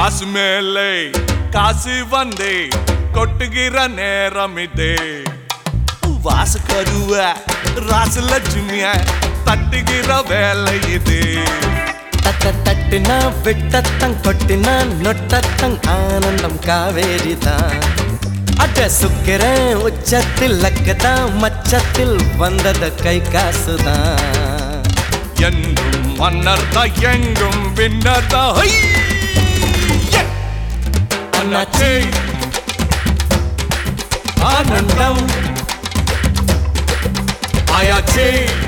காசு மேலே காசு வந்தே கொட்டுகிற நேரம் இதே வாசு கருவ ராசு லட்சுமிய தட்டுகிற வேலை இது தட்ட தட்டுனா விட்டத்தங் கொட்டினா நொட்டத்தங் ஆனந்தம் காவேரி தான் அட சுக்கிறேன் உச்சத்தில் லக்கதான் மச்சத்தில் வந்தது கை காசுதான் என்றும் மன்னர் தான் எங்கும் வின்னர் தான் ஹை! Yeah! அண்ணாச்சி ஆனந்தம் ஆயாச்சி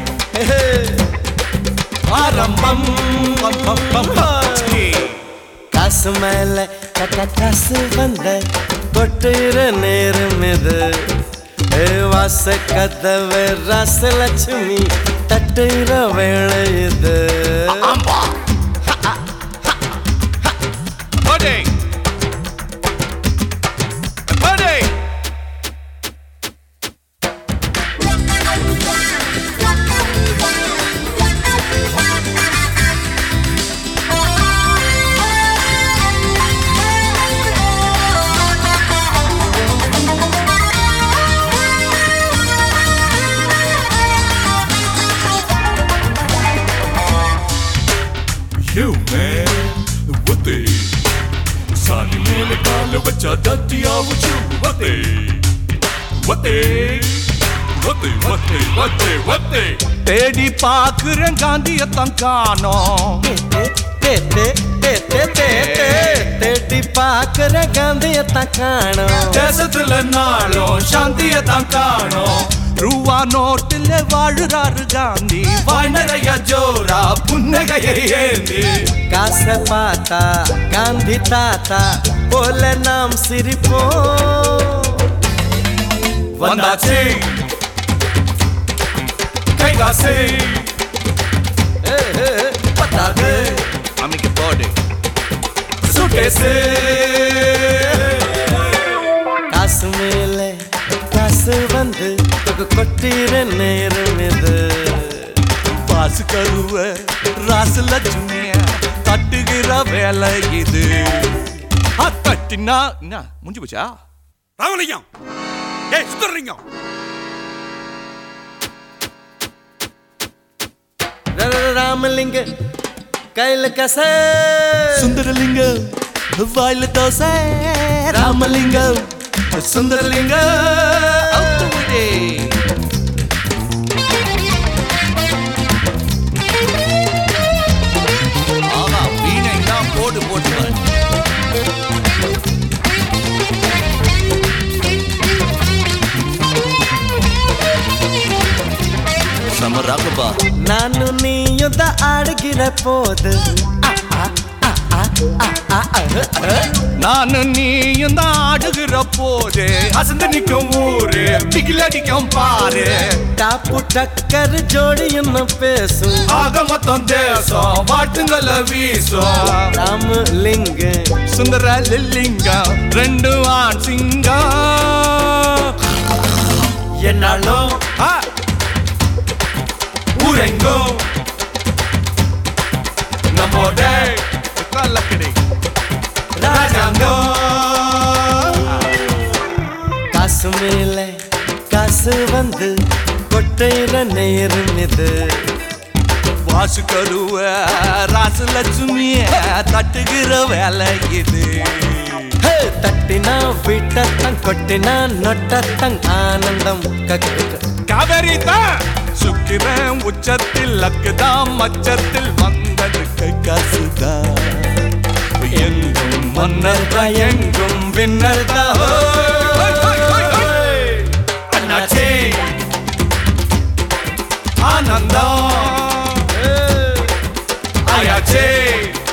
ஆரம்பம் பம், பம், பம், பம். சீ. காசு மேல கட்ட காசு வந்த கொட்டுற நேரம் இது ஏ வாச கதவு ராசலட்சுமி தட்டுற வேலை இது ஆம்பா Bade Bade You man, what the? சாணி மேல கால வச்சா தட்டியாவுச்சு what the? What the? What the? What the? What the? What the? தேடி பாக்குறேன் காந்தியத்தான் காணோம் தே, தே, தே, தே, தே, தே. தேடி பாக்குற காந்தியத்தான் காணும் தேசத்துல நாளும் சாந்தியத்தான் காணோம் ரூவா நோட்டுல வாழுறாரு காந்தி வாய் நிறைய ஜோரா புன்னகையை ஏந்தி காச பார்த்தா காந்தி தாத்தா போல நாம் சிரிப்போம் வந்தாச்சு கைகாசு ஏ, ஏ, பத்தாது அமைக்க போடு சுகேசு காசு மேல காசு வந்து தொகு கொட்டிற நேரம் இது பாசு கருவ ராசு லட்சுமிய தட்டுகிற வேலை இது ஆ, தட்டினா என்ன முடிஞ்சு போச்சா ராமலிங்கம் ஏய் சுந்தரலிங்கம் ர- ர- ராமலிங்க கையில கச சுந்தரலிங்கம் வாயில தோசை ராமலிங்கம் சுந்தரலிங்கம் ஆமா வீணை தான் போடு போட்டு பாரு. செம ராகப்பா ನಾನು ನೀಯುದ್ದ ಆಡಗಿರ போது நானும் நீயும் தான் ஆடுகிற போது அசந்து நிக்கும் ஊரு திகில் அடிக்கும் பாரு டாப்பு டக்கர் ஜோடி என்ன பேசும் ஆக மொத்தம் தேசம் வாட்டுங்கள வீசும் ராமலிங்க சுந்தர லில்லிங்கம் ரெண்டு ஆண் சிங்கம் என்னாலும் ஆ! ஊரெங்கும் நம்மோட கல்லக்கடி ராஜாங்கம் காசு மேல காசு வந்து கொட்டையிற நேரம் இது வாசு கருவ ராசு லட்சுமிய தட்டுகிற வேலை இது ஹே, தட்டினா விட்டத்தங் கொட்டினா நொட்டத்தங் ஆனந்தம் கக்கு காவேரி தான் சுக்கிரன் உச்சத்தில் லக்குதான் மச்சத்தில் வந்தது கை காசுதான் எங்கும் மன்னர் தான் எங்கும் வின்னர் தான் அண்ணாச்சி ஆனந்தம் ஆயாச்சி